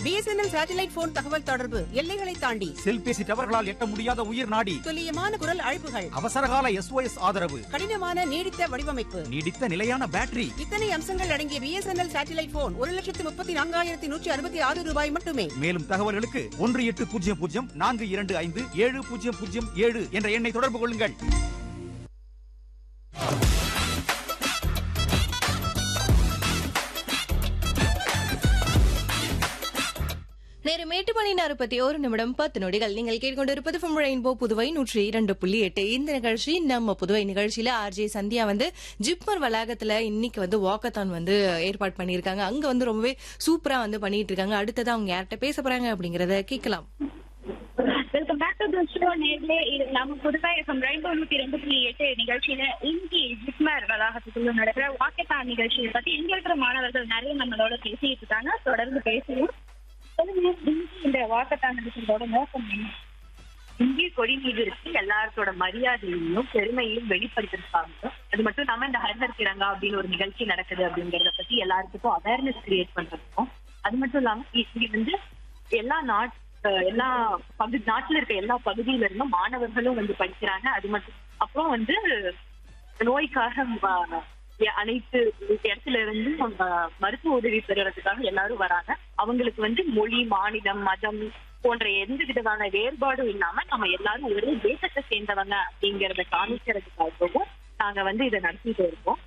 BSNL satellite phone தகவல் தொடர்பு எல்லைகளை தாண்டி செல்பேசி டவர்களால் எட்ட முடியாத உயிர் நாடி துல்லியமான குரல் அழைப்புகள் அவசரகால எஸ்ஓஎஸ் ஆதரவு கடினமான நீடித்த வடிவமைப்பு நீடித்த நிலையான பேட்டரி இத்தனை அம்சங்கள் அடங்கிய பிஎஸ்என்எல் சேட்டலைட் போன் ஒரு லட்சத்து முப்பத்தி நான்காயிரத்தி நூற்றி அறுபத்தி ஆறு ரூபாய் மட்டுமே மேலும் தகவல்களுக்கு ஒன்று எட்டு பூஜ்ஜியம் பூஜ்ஜியம் நான்கு இரண்டு ஐந்து ஏழு பூஜ்ஜியம் பூஜ்ஜியம் ஏழு என்ற எண்ணை தொடர்பு கொள்ளுங்கள் நேரம் எட்டு மணி நாற்பத்தி ஒரு நிமிடம் பத்து நொடிகள் நீங்கள் கேட்டுக்கொண்டிருப்பது from ரெயின்போ புதுவை நூற்றி இரண்டு புள்ளி எட்டு இந்த நிகழ்ச்சி நம்ம புதுவை நிகழ்ச்சியில ஆர்ஜே சந்தியா வந்து ஜிப்மர் வளாகத்துல இன்னைக்கு வந்து வாக்கத்தான் வந்து ஏற்பாடு பண்ணியிருக்காங்க அங்க வந்து ரொம்பவே சூப்பரா வந்து பண்ணிட்டு இருக்காங்க அடுத்தது அவங்க யார்கிட்ட பேச போறாங்க அப்படிங்கறத கேட்கலாம் welcome back to the show நேர்லே இது நம்ம புதுவை எஃப்எம் ரெயின்போ நூத்தி ரெண்டு புள்ளி எட்டு நிகழ்ச்சியில இந்தி ஜிப்மர் வளாகத்துக்குள்ள நடக்கிற வாக்கத்தான் நிகழ்ச்சியை பத்தி இங்க இருக்கிற மாணவர்கள் நிறைய நம்மளோட பேசிட்டு இருக்காங்க தொடர்ந்து பேசுவோம் சொல்லுங்க இந்தி இந்த வாக்கத்தான் நிகழ்ச்சியோட நோக்கம் என்ன இந்திய கொடி மீது இருக்கு எல்லாத்தோட மரியாதையையும் பெருமையையும் வெளிப்படுத்திருக்காங்க அது மட்டும் இல்லாம இந்த ஹரிதர் திரங்கா அப்படின்னு ஒரு நிகழ்ச்சி நடக்குது அப்படிங்கறத பத்தி எல்லாருக்கும் அவேர்னஸ் கிரியேட் பண்றதுக்கும் அது மட்டும் இல்லாம இ- இங்க வந்து எல்லா நாட் அஹ் எல்லா பகுதி நாட்டுல இருக்க எல்லா பகுதியில இருந்தும் மாணவர்களும் வந்து படிக்கிறாங்க அது மட்டும் அப்புறம் வந்து நோய்க்காக ம- எ- அனைத்து இடத்துல இருந்து நம்ம மருத்துவ உதவி பெறுறதுக்காக எல்லாரும் வராங்க அவங்களுக்கு வந்து மொழி மாநிலம் மதம் போன்ற எந்த விதமான வேறுபாடும் இல்லாம நம்ம எல்லாரும் ஒரே தேசத்தை சேர்ந்தவங்க அப்படிங்கறத காமிக்கிறதுக்காகவும் நாங்க வந்து இதை நடத்திட்டு இருக்கோம்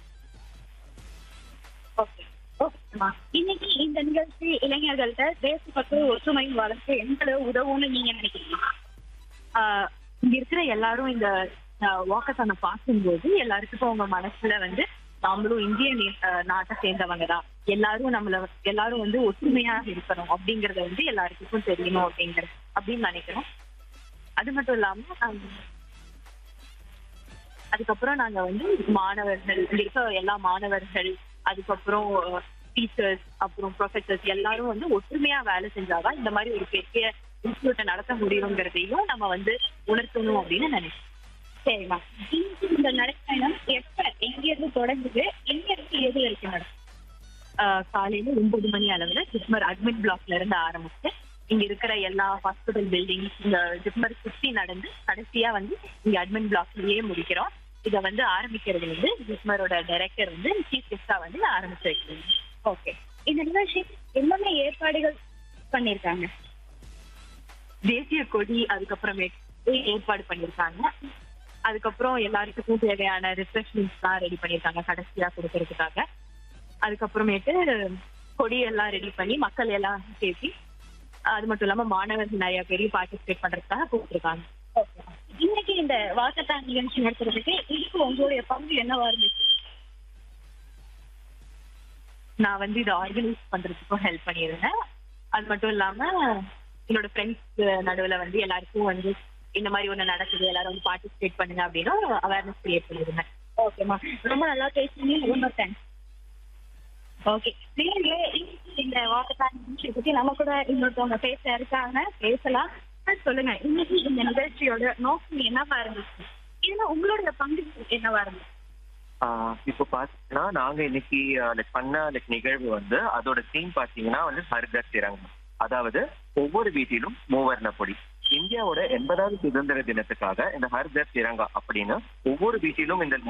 ஓகே ஓகேம்மா இன்னைக்கு இந்த நிகழ்ச்சி இளைஞர்கள்ட்ட தேசப்பற்று ஒற்றுமையும் வளர்த்து எந்த அளவு உதவும்னு நீங்க நினைக்கிறீங்க ஆஹ் இங்க இருக்கிற எல்லாரும் இந்த வாக்கத்தான பார்க்கும்போது எல்லாருக்கும் அவங்க மனசுல வந்து நாமளும் இந்திய நே- ஆஹ் நாட்டை சேர்ந்தவங்க தான் எல்லாரும் நம்மள எல்லாரும் வந்து ஒற்றுமையா இருக்கணும் அப்படிங்கறத வந்து எல்லாருக்கும் தெரியணும் அப்படிங்கிற அப்படின்னு நினைக்கிறோம் அது மட்டும் இல்லாம ஆஹ் அதுக்கப்புறம் நாங்க வந்து மாணவர்கள் இங்க இருக்க எல்லா மாணவர்கள் அதுக்கப்புறம் டீச்சர்ஸ் அப்புறம் ப்ரொஃபசர்ஸ் எல்லாரும் வந்து ஒற்றுமையா வேலை செஞ்சாதான் இந்த மாதிரி ஒரு பெரிய இன்ஸ்டியூட்டை நடத்த முடியுங்கிறதையும் நம்ம வந்து உணர்த்தணும் அப்படின்னு நினைக்கிறோம் சரிம்மா இன்னைக்கு இந்த நடைப்பயணம் எப்ப எங்க இருந்து தொடங்குது எங்க இருந்து எது வரைக்கும் நடக்கும் ஆஹ் காலையில ஒன்பது மணி அளவுல ஜிப்மர் அட்மிட் பிளாக்ல இருந்து ஆரம்பிச்சு இங்க இருக்கிற எல்லா ஹாஸ்பிட்டல் பில்டிங் இந்த ஜிப்மர் சுத்தி நடந்து கடைசியா வந்து இங்க அட்மின் பிளாக்லயே முடிக்கிறோம் இத வந்து ஆரம்பிக்கிறது வந்து ஜிப்மரோட டைரக்டர் வந்து சீஃப் கெஸ்டா வந்து ஆரம்பிச்சு வைக்கிறோம் ஓகே இந்த நிகழ்ச்சி என்னென்ன ஏற்பாடுகள் பண்ணிருக்காங்க தேசிய கொடி அதுக்கப்புறமேட்டு ஏற்பாடு பண்ணிருக்காங்க அதுக்கப்புறம் எல்லாருக்கும் தேவையான ரிஃப்ரெஷ்மெண்ட்ஸ் எல்லாம் ரெடி பண்ணிருக்காங்க கடைசியா கொடுக்கறதுக்காக அதுக்கப்புறமேட்டு கொடி எல்லாம் ரெடி பண்ணி மக்கள் எல்லாம் சேர்த்தி அது மட்டும் இல்லாம மாணவர்கள் நிறைய பேர் பார்ட்டிசிபேட் பண்றதுக்காக கூப்பிட்டுருக்காங்க ஓகே இன்னைக்கு இந்த வாக்கத்தான் நிகழ்ச்சி நடத்துறதுக்கு இதுக்கு உங்களுடைய பங்கு என்னவா இருந்துச்சு நான் வந்து இதை ஆர்கனைஸ் பண்றதுக்கும் ஹெல்ப் பண்ணியிருந்தேன் அது மட்டும் இல்லாம என்னோட ஃப்ரெண்ட்ஸ் நடுவுல வந்து எல்லாருக்கும் வந்து இந்த மாதிரி ஒண்ணு நடக்குது எல்லாரும் வந்து பார்ட்டிசிபேட் பண்ணுங்க அப்படின்னு அவேர்னஸ் கிரியேட் பண்ணியிருந்தேன் ஓகேம்மா ரொம்ப நல்லா பேசுனீங்க ரொம்ப தேங்க்ஸ் ஓகே நீங்களே இன்னைக்கு இந்த வாக்கத்தான் நிகழ்ச்சியை பத்தி நம்ம கூட இன்னொருத்தவங்க பேச இருக்காங்க பேசலாம் ஆ, சொல்லுங்க இன்னைக்கு இந்த நிகழ்ச்சியோட நோக்கம் என்னவா இருந்துச்சு இதுல உங்களோட பங்கு என்னவா இருந்துச்சு ஆஹ் இப்போ பாத்தீங்கன்னா நாங்க இன்னைக்கு லைக் பண்ண லைக் நிகழ்வு வந்து அதோட தீம் பாத்தீங்கன்னா வந்து ஹர்கர் திரங்கம் அதாவது ஒவ்வொரு வீட்டிலும் மூவர்ண கொடி இந்தியாவோட எண்பதாவது சுதந்திர தினத்துக்காக இந்த ஹர்கர் திரங்கா அப்படின்னு ஒவ்வொரு வீட்டிலும் இந்த